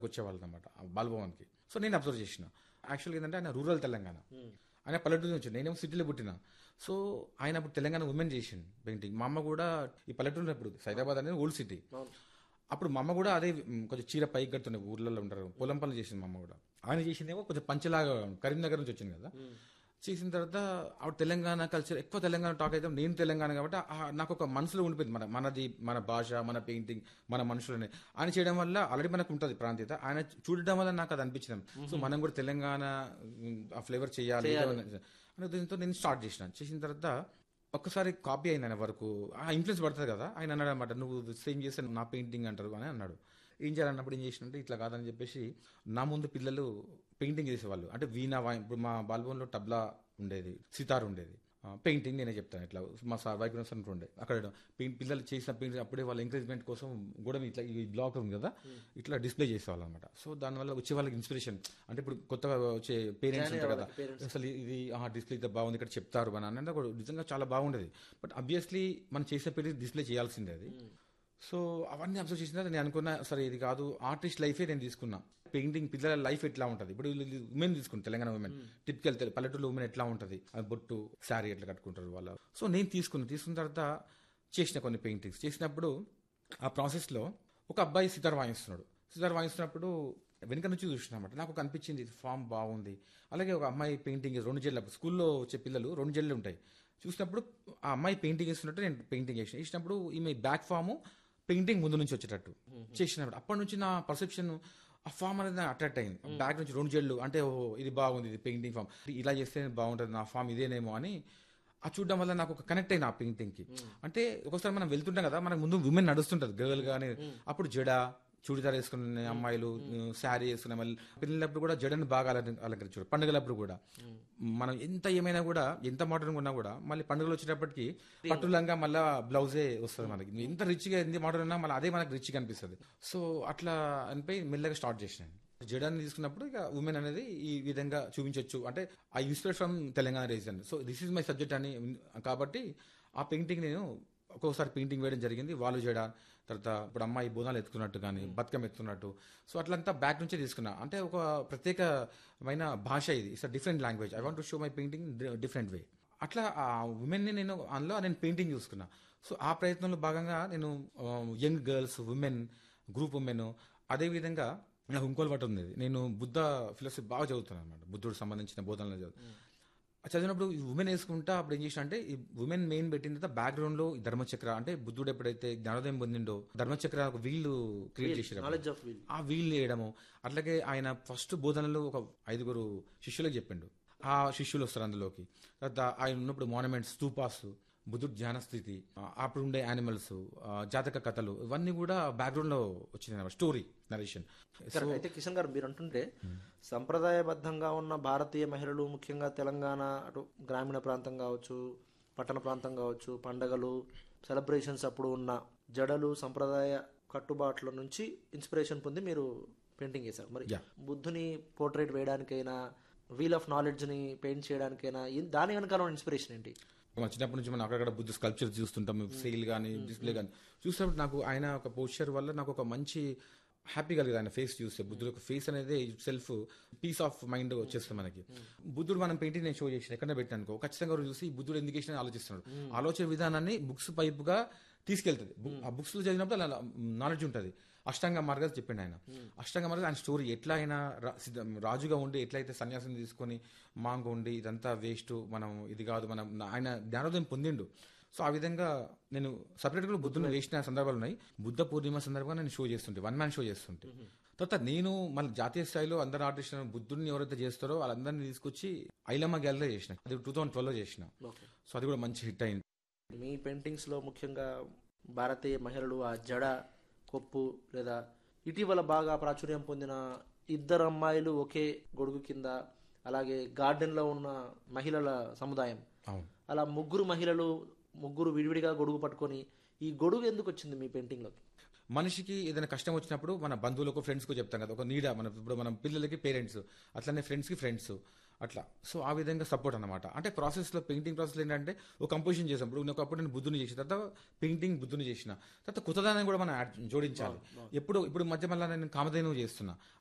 వచ్చేవాళ్ళు అనమాట బాలభవన్కి సో నేను అబ్జర్వ్ చేసిన యాక్చువల్గా ఏంటంటే ఆయన రూరల్ తెలంగాణ ఆయన పల్లెటూరు నుంచి నేనేమో సిటీలో పుట్టిన సో ఆయన అప్పుడు తెలంగాణ ఉమెన్ చేసిండు పెయింటింగ్ మా అమ్మ కూడా ఈ పల్లెటూరు ఇప్పుడు హైదరాబాద్ అనేది ఓల్డ్ సిటీ అవును. అప్పుడు మా అమ్మ కూడా అదే మ్, కొంచెం చీర పైకి కడుతుండే ఊర్లలో ఉంటారు పొలం పనులు చేసింది మా అమ్మ కూడా ఆయన చేసిందేమో కొంచెం పంచలాగా కరీంనగర్ నుంచి వచ్చింది కదా చేసిన తర్వాత ఆవిడ తెలంగాణ కల్చర్ ఎక్కువ తెలంగాణ టాక్ అయితే నేను తెలంగాణ కాబట్టి ఆ- నాకు ఒక మనసులో ఉండిపోయింది మన మనది మన భాష మన పెయింటింగ్ మన మనుషులని ఆయన చేయడం వల్ల ఆల్రెడీ మనకు ఉంటుంది ప్రాంతీయత ఆయన చూడడం వల్ల నాకు అది అనిపించింది సో మనం కూడా తెలంగాణ మ్, ఆ ఫ్లేవర్ చేయాలి అనే దీంతో నేను స్టార్ట్ చేసిన చేసిన తర్వాత ఒక్కసారి కాపీ అయింది ఆయన వరకు ఆ ఇన్ఫ్లుయెన్స్ పడుతుంది కదా ఆయన అన్నాడు అనమాట నువ్వు సేమ్ చేస్తే నా పెయింటింగ్ అంటారు అని అన్నాడు ఏం చేయాలన్నప్పుడు ఏం చేసినంటే ఇట్లా కాదని చెప్పేసి నా ముందు పిల్లలు పెయింటింగ్ చేసేవాళ్ళు అంటే వీణా వాయి ఇప్పుడు మా బాల్భవన్లో టబ్లా ఉండేది సితార్ ఉండేది పెయింటింగ్ నేనే చెప్తాను ఇట్లా మా సార్ వైబ్రెన్స్ సెంటర్ ఉండే అక్కడ పెయింట్ పిల్లలు చేసిన పెయింటింగ్ అప్పుడే వాళ్ళ ఎంకరేజ్మెంట్ కోసం కూడా ఇట్లా ఈ బ్లాక్ ఉంది కదా ఇట్లా డిస్ప్లే చేసేవాళ్ళు అనమాట సో దానివల్ల వచ్చే వాళ్ళకి ఇన్స్పిరేషన్ అంటే ఇప్పుడు కొత్తగా వచ్చే పేరెంట్స్ ఉంటారు కదా అసలు ఇది డిస్ప్లే ఇంత బాగుంది ఇక్కడ చెప్తారు అని అంటే కూడా నిజంగా చాలా బాగుండేది బట్ అబ్వియస్లీ మనం చేసే పెళ్లి డిస్ప్లే చేయాల్సిందే అది సో అవన్నీ అబ్జర్వ్ చేసిన తర్వాత నేను అనుకున్నా సరే ఇది కాదు ఆర్టిస్ట్ లైఫే నేను తీసుకున్నా పెయింటింగ్ పిల్లల లైఫ్ ఎట్లా ఉంటుంది ఇప్పుడు ఉమెన్ తీసుకుని తెలంగాణ ఉమెన్ టిపికల్ పల్లెటూరు ఉమెన్ ఎట్లా ఉంటుంది ఆ బొట్టు శారీ ఎట్లా కట్టుకుంటారు వాళ్ళ సో నేను తీసుకున్నా తీసుకున్న తర్వాత చేసిన కొన్ని పెయింటింగ్స్ చేసినప్పుడు ఆ ప్రాసెస్లో ఒక అబ్బాయి సితార్ వాయిస్తున్నాడు సితార్ వాయిస్తున్నప్పుడు వెనుక నుంచి చూసినమాట నాకు ఒక అనిపించింది ఇది ఫామ్ బాగుంది అలాగే ఒక అమ్మాయి పెయింటింగ్ రెండు జల్లు అప్పుడు స్కూల్లో వచ్చే పిల్లలు రెండు జల్లు ఉంటాయి చూసినప్పుడు ఆ అమ్మాయి పెయింటింగ్ వేస్తున్నట్టు నేను పెయింటింగ్ వేసిన వేసినప్పుడు ఈమె బ్యాక్ ఫామ్ పెయింటింగ్ ముందు నుంచి వచ్చేటట్టు చేసినప్పుడు అప్పటి నుంచి నా పర్సెప్షన్ ఆ ఫామ్ అనేది నాకు అట్రాక్ట్ అయింది బ్యాక్ నుంచి రెండు జల్లు అంటే ఓహో ఇది బాగుంది ఇది పెయింటింగ్ ఫామ్ ఇలా చేస్తే బాగుంటుంది నా ఫామ్ ఇదేనేమో అని ఆ చూడడం వల్ల నాకు ఒక కనెక్ట్ అయిన ఆ పెయింటింగ్ కి అంటే ఒకసారి మనం వెళ్తుంటాం కదా మనకు ముందు ఉమెన్ నడుస్తుంటది గర్ల్ గానీ అప్పుడు జడ చూడిదార్ వేసుకునే అమ్మాయిలు శారీ వేసుకునే మళ్ళీ పిల్లలప్పుడు కూడా జడని బాగా అలంక- అలంకరించారు పండుగలప్పుడు కూడా మనం ఎంత ఏమైనా కూడా ఎంత మోడర్న్ ఉన్నా కూడా మళ్ళీ పండుగలు వచ్చేటప్పటికి పట్టులంగా మళ్ళీ బ్లౌజే వస్తుంది మనకి ఎంత రిచ్ గా ఎంత మోడర్న్ ఉన్నా మళ్ళీ అదే మనకి రిచ్ గా అనిపిస్తుంది సో అట్లా అనిపోయి మెల్లగా స్టార్ట్ చేసినాను జడాన్ని తీసుకున్నప్పుడు ఇక ఉమెన్ అనేది ఈ విధంగా చూపించవచ్చు అంటే I inspire from Telangana region so this is my subject అని కాబట్టి ఆ పెయింటింగ్ నేను ఒక్కొక్కసారి పెయింటింగ్ వేయడం జరిగింది వాళ్ళు జడ తర్వాత ఇప్పుడు అమ్మాయి బోనాలు ఎత్తుకున్నట్టు కానీ బతుకం ఎత్తుకున్నట్టు సో అట్లంతా బ్యాక్ నుంచే తీసుకున్నా అంటే ఒక ప్రత్యేకమైన భాష ఇది it's different language I want to show my painting different way అట్లా ఆ ఉమెన్ని నేను అందులో నేను పెయింటింగ్ చూసుకున్నా సో ఆ ప్రయత్నంలో భాగంగా నేను young girls women group women అదేవిధంగా నాకు ఇంకోటి ఒకటి ఉంది నేను బుద్ధ ఫిలాసఫీ బాగా చదువుతున్నాను అనమాట బుద్ధుడు సంబంధించిన బోధనలు చదువు ఆ చదివినప్పుడు ఈ ఉమెన్ వేసుకుంటా అప్పుడు ఏం చేసిన అంటే ఈ ఉమెన్ మెయిన్ పెట్టిన తర్వాత బ్యాక్గ్రౌండ్ లో ఈ ధర్మచక్ర అంటే బుద్ధుడు ఎప్పుడైతే జ్ఞానోదయం పొందిండో ధర్మచక్ర ఒక వీళ్ళు క్రియేట్ చేసారు నాలెడ్జ్ ఆఫ్ వీల్ ఆ వీళ్ళు వేయడము అట్లాగే ఆయన ఫస్ట్ బోధనలు ఒక ఐదుగురు శిష్యులకు చెప్పిండు ఆ శిష్యులు వస్తారు అందులోకి తర్వాత ఆయన ఉన్నప్పుడు మాన్యుమెంట్స్ స్తూపాస్ బుద్ధుడు ధ్యాన స్థితి ఆ, అప్పుడు ఉండే యానిమల్స్ జాతక కథలు ఇవన్నీ కూడా బ్యాక్గ్రౌండ్ లో వచ్చింది స్టోరీ నరేషన్ కరెక్ట్. అయితే కిషన్ గారు మీరు అంటుంటే సంప్రదాయబద్ధంగా ఉన్న భారతీయ మహిళలు ముఖ్యంగా తెలంగాణ అటు గ్రామీణ ప్రాంతం కావచ్చు పట్టణ ప్రాంతం కావచ్చు పండగలు సెలబ్రేషన్స్ అప్పుడు ఉన్న జడలు సంప్రదాయ కట్టుబాట్ల నుంచి ఇన్స్పిరేషన్ పొంది మీరు పెయింటింగ్ చేశారు మరి Yeah. బుద్ధుని పోర్ట్రేట్ వేయడానికైనా వీల్ ఆఫ్ నాలెడ్జ్ ని పెయింట్ చేయడానికైనా ఇన్- దాని వెనకాల ఇన్స్పిరేషన్ ఏంటి మన చిన్నప్పటి నుంచి మనం అక్కడక్కడ బుద్ధ స్కల్ప్చర్ చూస్తుంటాం సెయిల్ కానీ డిస్ప్లే కానీ చూసినప్పుడు నాకు ఆయన ఒక పోస్చర్ వల్ల నాకు ఒక మంచి హ్యాపీ కలిగింది ఆయన ఫేస్ చూస్తే బుద్ధుడు ఒక ఫేస్ అనేది సెల్ఫ్ పీస్ ఆఫ్ మైండ్ వచ్చేస్తుంది మనకి బుద్ధుడు మనం పెయింటింగ్ నేను షో చేసిన ఎక్కడ పెట్టానుకో ఖచ్చితంగా ఎవరు చూసి ఈ బుద్ధుడు ఎందుకు చేసిన ఆలోచిస్తున్నాడు ఆలోచన విధానాన్ని బుక్స్ పైపుగా తీసుకెళ్తుంది బు- ఆ బుక్స్ లో చదివినప్పుడు అలా నాలెడ్జ్ ఉంటుంది అష్టాంగ మార్గాలు చెప్పిండు ఆయన అష్టాంగ మార్గాలు ఆయన స్టోరీ ఎట్లా ఆయన రా- సిద్ధ- రాజుగా ఉండి ఎట్లయితే సన్యాసం తీసుకొని మాంగ ఉండి ఇదంతా వేస్ట్ మనం ఇది కాదు మనం ఆయన జ్ఞానోదయం పొందిండు సో ఆ విధంగా నేను సపరేట్ గా బుద్ధుని వేసిన సందర్భాలు ఉన్నాయి బుద్ధ పూర్ణిమ సందర్భంగా నేను షో చేస్తుంటే వన్ మ్యాన్ షో చేస్తుంటే తర్వాత నేను మన జాతీయ స్థాయిలో అందరు ఆర్టిస్టులను బుద్ధుడిని ఎవరైతే చేస్తారో వాళ్ళందరినీ తీసుకొచ్చి ఐలమ్మ గ్యాలరీ చేసిన అది టూ థౌసండ్ ట్వెల్వ్ లో చేసిన ఓకే సో అది కూడా మంచి హిట్ అయింది మీ పెయింటింగ్స్ లో ముఖ్యంగా భారతీయ మహిళలు ఆ జడ కొప్పు లేదా ఇటీవల బాగా ప్రాచుర్యం పొందిన ఇద్దరు అమ్మాయిలు ఒకే గొడుగు కింద అలాగే గార్డెన్ లో ఉన్న మహిళల సముదాయం అవును అలా ముగ్గురు మహిళలు ముగ్గురు విడివిడిగా గొడుగు పట్టుకొని ఈ గొడుగు ఎందుకు వచ్చింది మీ పెయింటింగ్ లోకి మనిషికి ఏదైనా కష్టం వచ్చినప్పుడు మన బంధువులకు ఫ్రెండ్స్కు చెప్తాం కదా ఒక నీడ మన ఇప్పుడు మనం పిల్లలకి పేరెంట్స్ అట్లనే ఫ్రెండ్స్కి ఫ్రెండ్స్ అట్లా సో ఆ విధంగా సపోర్ట్ అనమాట అంటే ప్రాసెస్లో పెయింటింగ్ ప్రాసెస్లో ఏంటంటే ఒక కంపోజిషన్ చేసాం ఇప్పుడు నేను ఒకప్పుడు నేను బుద్ధుని చేసిన తర్వాత పెయింటింగ్ బుద్ధుని చేసిన తర్వాత కొత్తదాన్ని కూడా మనం యాడ్ జోడించాలి ఎప్పుడు ఇప్పుడు మధ్య మళ్ళీ నేను కామధేను చేస్తున్నా